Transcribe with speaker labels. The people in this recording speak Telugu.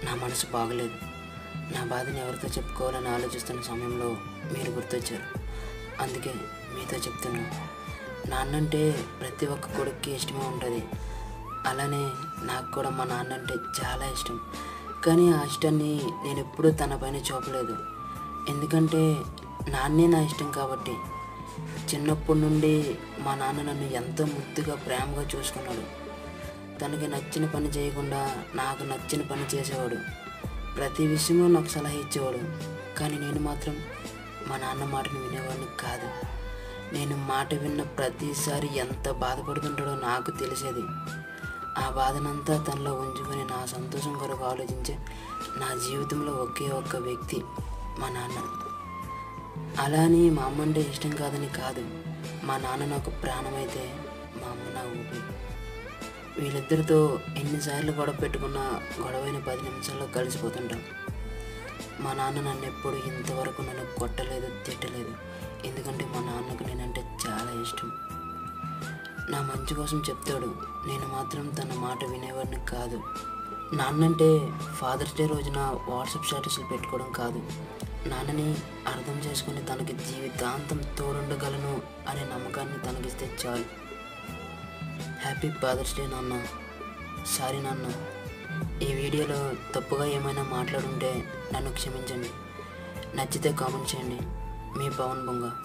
Speaker 1: నా మనసు బాగలేదు నా బాధని ఎవరితో చెప్పుకోవాలని ఆలోచిస్తున్న సమయంలో మీరు గుర్తొచ్చారు అందుకే మీతో చెప్తున్నా నాన్నంటే ప్రతి ఒక్క కొడుక్కి ఇష్టమే ఉంటుంది అలానే నాకు కూడా మా నాన్న అంటే చాలా ఇష్టం కానీ ఆ ఇష్టాన్ని నేను ఎప్పుడూ తన పైన చూపలేదు ఎందుకంటే నాన్నే నా ఇష్టం కాబట్టి చిన్నప్పటి నుండి మా నాన్న నన్ను ఎంతో ముద్దుగా ప్రేమగా చూసుకున్నాడు తనకి నచ్చిన పని చేయకుండా నాకు నచ్చిన పని చేసేవాడు ప్రతి విషయంలో నాకు సలహా ఇచ్చేవాడు కానీ నేను మాత్రం మా నాన్న మాటను వినేవాడిని కాదు నేను మాట విన్న ప్రతిసారి ఎంత బాధపడుతుంటాడో నాకు తెలిసేది ఆ బాధనంతా తనలో ఉంచుకొని నా సంతోషం కొరకు ఆలోచించే నా జీవితంలో ఒకే ఒక్క వ్యక్తి మా నాన్న అలా అని మా అమ్మ అంటే ఇష్టం కాదని కాదు మా నాన్న నాకు ప్రాణమైతే మా అమ్మ నా ఊపి వీళ్ళిద్దరితో ఎన్నిసార్లు గొడవ పెట్టుకున్నా గొడవైన పది నిమిషాల్లో కలిసిపోతుంటాం మా నాన్న నన్ను ఎప్పుడు ఇంతవరకు నన్ను కొట్టలేదు తిట్టలేదు ఎందుకంటే మా నాన్నకు నేనంటే చాలా ఇష్టం నా మంచి కోసం చెప్తాడు నేను మాత్రం తన మాట వినేవాడిని కాదు నాన్నంటే ఫాదర్స్ డే రోజున వాట్సాప్ స్టేటస్లు పెట్టుకోవడం కాదు నాన్నని అర్థం చేసుకుని తనకి జీవితాంతం తోడుండగలను అనే నమ్మకాన్ని తనకిస్తే చాలు హ్యాపీ ఫాదర్స్ డే నాన్న సారీ నాన్న ఈ వీడియోలో తప్పుగా ఏమైనా మాట్లాడుంటే నన్ను క్షమించండి నచ్చితే కామెంట్ చేయండి మీ పవన్ బొంగ